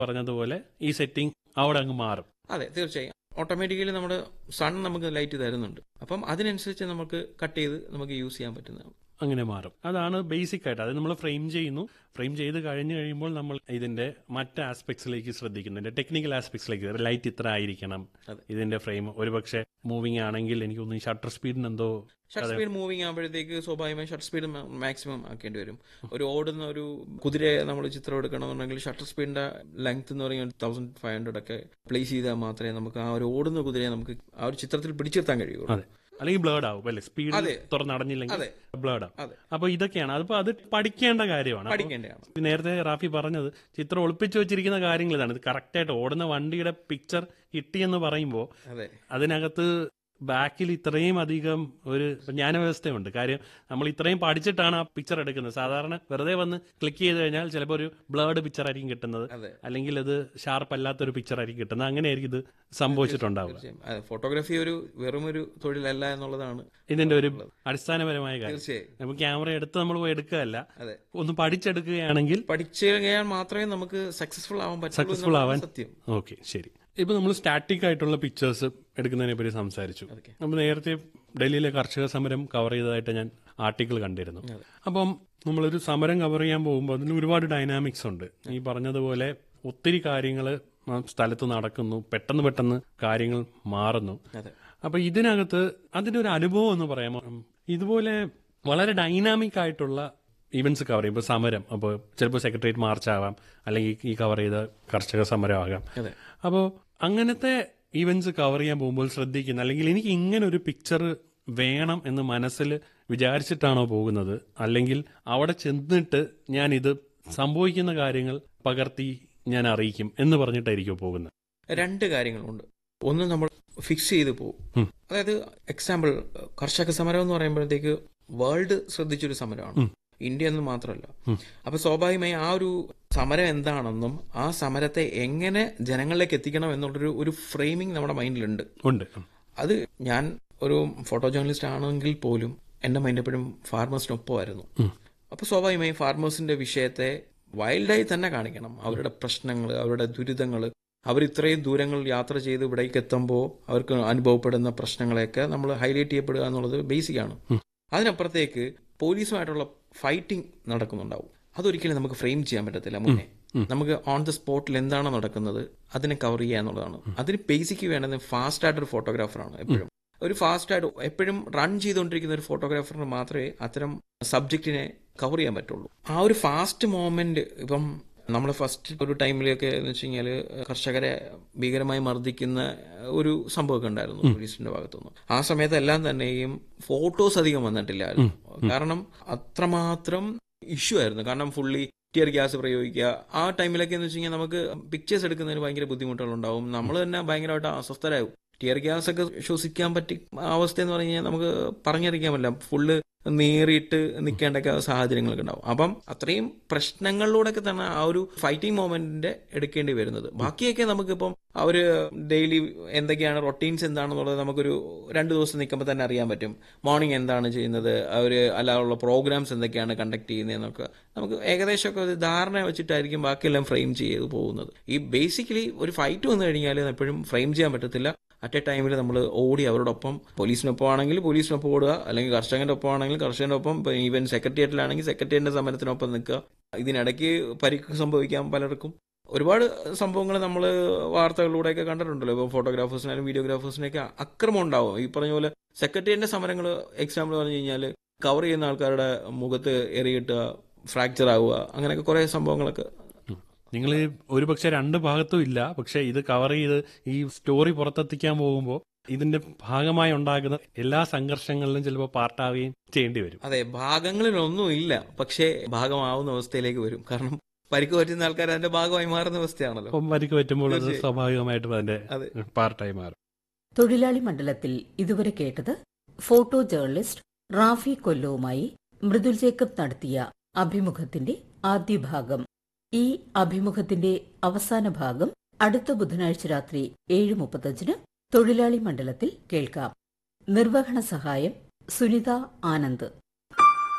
പറഞ്ഞതുപോലെ ഈ സെറ്റിംഗ് അവിടെ അങ്ങ് മാറും അതെ തീർച്ചയായും ഓട്ടോമാറ്റിക്കലി നമ്മുടെ സൺ നമുക്ക് ലൈറ്റ് തരുന്നുണ്ട് അപ്പം അതിനനുസരിച്ച് നമുക്ക് കട്ട് ചെയ്ത് നമുക്ക് യൂസ് ചെയ്യാൻ പറ്റുന്നതാണ് അങ്ങനെ മാറും അതാണ് ബേസിക് ആയിട്ട് അത് നമ്മൾ ഫ്രെയിം ചെയ്യുന്നു ഫ്രെയിം ചെയ്ത് കഴിഞ്ഞ് കഴിയുമ്പോൾ നമ്മൾ ഇതിന്റെ മറ്റ് ആസ്പെക്ട്സിലേക്ക് ശ്രദ്ധിക്കുന്നുണ്ട് ടെക്നിക്കൽ ആസ്പെക്ട്സിലേക്ക് ലൈറ്റ് ഇത്ര ആയിരിക്കണം അതെ. ഇതിന്റെ ഫ്രെയിം ഒരുപക്ഷെ മൂവിങ് ആണെങ്കിൽ എനിക്ക് തോന്നുന്നു ഷട്ടർ സ്പീഡിന് എന്തോ ഷട്ട് സ്പീഡ് മൂവിങ് ആകുമ്പോഴത്തേക്ക് സ്വാഭാവികമായി ഷട്ട് സ്പീഡ് മാക്സിമം ആക്കേണ്ടി വരും ഒരു ഓടുന്ന ഒരു കുതിരയെ നമ്മൾ ചിത്രം എടുക്കണമെന്നുണ്ടെങ്കിൽ ഷട്ടർ സ്പീഡിന്റെ ലെങ്ത് എന്ന് പറയുന്നത് തൗസൻഡ് ഫൈവ് ഹൺഡ്രഡ് ഒക്കെ പ്ലേസ് ചെയ്താൽ മാത്രമേ നമുക്ക് ആ ഒരു ഓടുന്ന കുതിരയെ നമുക്ക് ആ ഒരു ചിത്രത്തിൽ പിടിച്ചെടുത്താൻ കഴിയുള്ളൂ അതെ അല്ലെങ്കിൽ ബ്ലേഡ് ആവും അല്ലെ സ്പീഡ് അതെ. തുറന്നടഞ്ഞില്ലെങ്കിൽ അതെ. ബ്ലേഡ് ആവും അതെ. അപ്പൊ ഇതൊക്കെയാണ് അതിപ്പോ അത് പഠിക്കേണ്ട കാര്യമാണ് അപ്പൊ പഠിക്കേണ്ടതാണ് നേരത്തെ റാഫി പറഞ്ഞത് ചിത്രം ഒളിപ്പിച്ചു വെച്ചിരിക്കുന്ന കാര്യങ്ങൾ ഇതാണ് ഇത് കറക്റ്റായിട്ട് ഓടുന്ന വണ്ടിയുടെ പിക്ചർ കിട്ടിയെന്ന് പറയുമ്പോൾ അതെ അതിനകത്ത് ബാക്കിൽ ഇത്രയും അധികം ഒരു ജ്ഞാനവ്യവസ്ഥയുണ്ട് കാര്യം നമ്മൾ ഇത്രയും പഠിച്ചിട്ടാണ് ആ പിക്ചർ എടുക്കുന്നത് സാധാരണ വെറുതെ വന്ന് ക്ലിക്ക് ചെയ്ത് കഴിഞ്ഞാൽ ചിലപ്പോൾ ഒരു ബ്ലേഡ് പിക്ചർ ആയിരിക്കും കിട്ടുന്നത് അതെ അല്ലെങ്കിൽ അത് ഷാർപ്പ് അല്ലാത്തൊരു പിക്ചർ ആയിരിക്കും കിട്ടുന്നത് അങ്ങനെയായിരിക്കും ഇത് സംഭവിച്ചിട്ടുണ്ടാവുക തീർച്ചയായും അതെ ഫോട്ടോഗ്രാഫി ഒരു വെറും ഒരു തൊഴിലല്ല എന്നുള്ളതാണ് ഇതിന്റെ ഒരു അടിസ്ഥാനപരമായ കാര്യം തീർച്ചയായും നമുക്ക് ക്യാമറ എടുത്ത് നമ്മൾ പോയി എടുക്കുകയല്ല അതെ ഒന്ന് പഠിച്ചെടുക്കുകയാണെങ്കിൽ പഠിച്ചു കഴിഞ്ഞാൽ മാത്രമേ നമുക്ക് സക്സസ്ഫുൾ ആവാൻ പറ്റുള്ളൂ Successful എന്നുള്ളതാണ് ആവാൻ സത്യം ഓക്കെ ശരി ഇപ്പൊ നമ്മൾ സ്റ്റാറ്റിക് ആയിട്ടുള്ള പിക്ചേഴ്സ് എടുക്കുന്നതിനെ പറ്റി സംസാരിച്ചു Okay. നമ്മൾ നേരത്തെ ഡൽഹിയിലെ കർഷക സമരം കവർ ചെയ്തതായിട്ട് ഞാൻ ആർട്ടിക്കിൾ കണ്ടിരുന്നു അതെ. അപ്പം നമ്മളൊരു സമരം കവർ ചെയ്യാൻ പോകുമ്പോൾ അതിന് ഒരുപാട് ഡൈനാമിക്സ് ഉണ്ട് ഈ പറഞ്ഞതുപോലെ ഒത്തിരി കാര്യങ്ങൾ സ്ഥലത്ത് നടക്കുന്നു പെട്ടെന്ന് പെട്ടെന്ന് കാര്യങ്ങൾ മാറുന്നു അതെ അപ്പൊ ഇതിനകത്ത് അതിന്റെ ഒരു അനുഭവം എന്ന് പറയാമോ ഇതുപോലെ വളരെ ഡൈനാമിക് ആയിട്ടുള്ള ഇവന്റ്സ് കവർ ചെയ്യും ഇപ്പൊ സമരം അപ്പോൾ ചിലപ്പോൾ സെക്രട്ടേറിയറ്റ് മാർച്ച് ആവാം അല്ലെങ്കിൽ ഈ കവർ ചെയ്ത കർഷക സമരം ആകാം അതെ അപ്പോൾ അങ്ങനത്തെ ഈവൻറ്റ്സ് കവർ ചെയ്യാൻ പോകുമ്പോൾ ശ്രദ്ധിക്കുന്ന അല്ലെങ്കിൽ എനിക്ക് ഇങ്ങനെ ഒരു പിക്ചർ വേണം എന്ന് മനസ്സിൽ വിചാരിച്ചിട്ടാണോ പോകുന്നത് അല്ലെങ്കിൽ അവിടെ ചെന്നിട്ട് ഞാൻ ഇത് സംഭവിക്കുന്ന കാര്യങ്ങൾ പകർത്തി ഞാൻ അറിയിക്കും എന്ന് പറഞ്ഞിട്ടായിരിക്കും പോകുന്നത് രണ്ട് കാര്യങ്ങളുണ്ട് ഒന്ന് നമ്മൾ ഫിക്സ് ചെയ്ത് പോകും ഉം. അതായത് എക്സാമ്പിൾ കർഷക സമരം എന്ന് പറയുമ്പോഴത്തേക്ക് വേൾഡ് ശ്രദ്ധിച്ചൊരു സമരമാണ് ഇന്ത്യ എന്ന് മാത്രമല്ല ഉം. അപ്പൊ സ്വാഭാവികമായി ആ ഒരു സമരം എന്താണെന്നും ആ സമരത്തെ എങ്ങനെ ജനങ്ങളിലേക്ക് എത്തിക്കണം എന്നുള്ളൊരു ഒരു ഫ്രെയിമിംഗ് നമ്മുടെ മൈൻഡിലുണ്ട് ഉണ്ട് അത് ഞാൻ ഒരു ഫോട്ടോ ജേർണലിസ്റ്റ് ആണെങ്കിൽ പോലും എന്റെ മൈൻഡ് എപ്പോഴും ഫാർമേഴ്സിനൊപ്പമായിരുന്നു ഉം. അപ്പൊ സ്വാഭാവികമായും ഫാർമേഴ്സിന്റെ വിഷയത്തെ വൈൽഡായി തന്നെ കാണിക്കണം അവരുടെ പ്രശ്നങ്ങൾ അവരുടെ ദുരിതങ്ങൾ അവർ ഇത്രയും ദൂരങ്ങൾ യാത്ര ചെയ്ത് ഇവിടേക്ക് എത്തുമ്പോൾ അവർക്ക് അനുഭവപ്പെടുന്ന പ്രശ്നങ്ങളെയൊക്കെ നമ്മൾ ഹൈലൈറ്റ് ചെയ്യപ്പെടുക എന്നുള്ളത് ബേസിക് ആണ് അതിനപ്പുറത്തേക്ക് പോലീസുമായിട്ടുള്ള ഫൈറ്റിംഗ് നടക്കുന്നുണ്ടാവും അതൊരിക്കലും നമുക്ക് ഫ്രെയിം ചെയ്യാൻ പറ്റത്തില്ല മുന്നേ നമുക്ക് ഓൺ ദ സ്പോട്ടിൽ എന്താണ് നടക്കുന്നത് അതിനെ കവർ ചെയ്യുക എന്നുള്ളതാണ് അതിന് ബേസിക് വേണ്ടത് ഫാസ്റ്റ് ആയിട്ടൊരു ഫോട്ടോഗ്രാഫറാണ് എപ്പോഴും ഒരു ഫാസ്റ്റ് ആയിട്ട് എപ്പോഴും റൺ ചെയ്തുകൊണ്ടിരിക്കുന്ന ഒരു ഫോട്ടോഗ്രാഫറിന് മാത്രമേ അത്തരം സബ്ജക്റ്റിനെ കവർ ചെയ്യാൻ പറ്റുള്ളൂ ആ ഒരു ഫാസ്റ്റ് മോമെന്റ് ഇപ്പം നമ്മൾ ഫസ്റ്റ് ഒരു ടൈമിലൊക്കെ എന്ന് വെച്ച് കഴിഞ്ഞാൽ കർഷകരെ ഭീകരമായി മർദ്ദിക്കുന്ന ഒരു സംഭവമൊക്കെ ഉണ്ടായിരുന്നു പോലീസിന്റെ ഭാഗത്തുനിന്ന് ആ സമയത്ത് എല്ലാം തന്നെയും ഫോട്ടോസ് അധികം വന്നിട്ടില്ലായിരുന്നു കാരണം അത്രമാത്രം ഇഷ്യൂ ആയിരുന്നു കാരണം ഫുള്ളി ടിയർ ഗ്യാസ് പ്രയോഗിക്കുക ആ ടൈമിലൊക്കെ എന്ന് വെച്ച് കഴിഞ്ഞാൽ നമുക്ക് പിക്ചേഴ്സ് എടുക്കുന്നതിന് ഭയങ്കര ബുദ്ധിമുട്ടുകളുണ്ടാവും നമ്മൾ തന്നെ ഭയങ്കരമായിട്ട് അസ്വസ്ഥരാകും ടിയർ ഗ്യാസ് ഒക്കെ ശ്വസിക്കാൻ പറ്റി അവസ്ഥ എന്ന് പറഞ്ഞു കഴിഞ്ഞാൽ നമുക്ക് പറഞ്ഞറിയിക്കാൻ പറ്റില്ല ഫുള്ള് നേറിയിട്ട് നിൽക്കേണ്ട സാഹചര്യങ്ങളൊക്കെ ഉണ്ടാവും അപ്പം അത്രയും പ്രശ്നങ്ങളിലൂടെയൊക്കെ തന്നെ ആ ഒരു ഫൈറ്റിംഗ് മൊമെന്റിന്റെ എടുക്കേണ്ടി വരുന്നത് ബാക്കിയൊക്കെ നമുക്കിപ്പം അവര് ഡെയിലി എന്തൊക്കെയാണ് റൊട്ടീൻസ് എന്താണെന്നുള്ളത് നമുക്കൊരു രണ്ട് ദിവസം നിൽക്കുമ്പോൾ തന്നെ അറിയാൻ പറ്റും മോർണിംഗ് എന്താണ് ചെയ്യുന്നത് അവർ അല്ലാതുള്ള പ്രോഗ്രാംസ് എന്തൊക്കെയാണ് കണ്ടക്ട് ചെയ്യുന്നതെന്നൊക്കെ നമുക്ക് ഏകദേശമൊക്കെ ഒരു ധാരണ വെച്ചിട്ടായിരിക്കും ബാക്കിയെല്ലാം ഫ്രെയിം ചെയ്ത് പോകുന്നത് ഈ ബേസിക്കലി ഒരു ഫൈറ്റ് വന്നു കഴിഞ്ഞാൽ എപ്പോഴും ഫ്രെയിം ചെയ്യാൻ പറ്റത്തില്ല അറ്റ് എ ടൈമിൽ നമ്മൾ ഓടി അവരോടൊപ്പം പോലീസിനൊപ്പം ആണെങ്കിൽ പോലീസിനൊപ്പം ഓടുക അല്ലെങ്കിൽ കർഷകന്റെ ഒപ്പം ആണെങ്കിൽ കർഷകന്റെ ഒപ്പം ഈവൻ സെക്രട്ടേറിയറ്റിലാണെങ്കിൽ സെക്രട്ടേറിയറ്റിന്റെ സമരത്തിനൊപ്പം നിൽക്കുക ഇതിനിടയ്ക്ക് പരിക്ക് സംഭവിക്കാം പലർക്കും ഒരുപാട് സംഭവങ്ങൾ നമ്മൾ വാർത്തകളിലൂടെയൊക്കെ കണ്ടിട്ടുണ്ടല്ലോ ഇപ്പോൾ ഫോട്ടോഗ്രാഫേഴ്സിനായാലും വീഡിയോഗ്രാഫേഴ്സിനൊക്കെ അക്രമം ഉണ്ടാവും ഈ പറഞ്ഞ പോലെ സെക്രട്ടേറിയറ്റിന്റെ സമരങ്ങൾ എക്സാമ്പിൾ പറഞ്ഞു കഴിഞ്ഞാൽ കവർ ചെയ്യുന്ന ആൾക്കാരുടെ മുഖത്ത് എറിയിട്ടുക ഫ്രാക്ചർ ആവുക അങ്ങനെയൊക്കെ കുറേ സംഭവങ്ങളൊക്കെ നിങ്ങൾ ഒരു പക്ഷെ രണ്ട് ഭാഗത്തും ഇല്ല പക്ഷെ ഇത് കവർ ചെയ്ത് ഈ സ്റ്റോറി പുറത്തെത്തിക്കാൻ പോകുമ്പോൾ ഇതിന്റെ ഭാഗമായി ഉണ്ടാകുന്ന എല്ലാ സംഘർഷങ്ങളിലും ചിലപ്പോൾ പാർട്ടാവുകയും ചെയ്യേണ്ടി വരും അതെ ഭാഗങ്ങളിലൊന്നും ഇല്ല പക്ഷേ ഭാഗമാവുന്ന അവസ്ഥയിലേക്ക് വരും കാരണം പരിക്ക് പറ്റുന്ന ആൾക്കാർ അതിന്റെ ഭാഗമായി മാറുന്ന അവസ്ഥയാണല്ലോ അപ്പം പരിക്ക് പറ്റുമ്പോൾ അത് തീർച്ചയായും. സ്വാഭാവികമായിട്ടും അതിന്റെ അതെ പാർട്ടായി മാറും തൊഴിലാളി മണ്ഡലത്തിൽ ഇതുവരെ കേട്ടത് ഫോട്ടോ ജേർണലിസ്റ്റ് റാഫി കൊല്ലവുമായി മൃദുൽ ജേക്കബ് നടത്തിയ അഭിമുഖത്തിന്റെ ആദ്യ ഭാഗം ഈ അഭിമുഖത്തിന്റെ അവസാന ഭാഗം അടുത്ത ബുധനാഴ്ച രാത്രി ഏഴ് മുപ്പത്തഞ്ചിന് തൊഴിലാളി മണ്ഡലത്തിൽ കേൾക്കാം നിർവഹണ സഹായം സുനിത ആനന്ദ്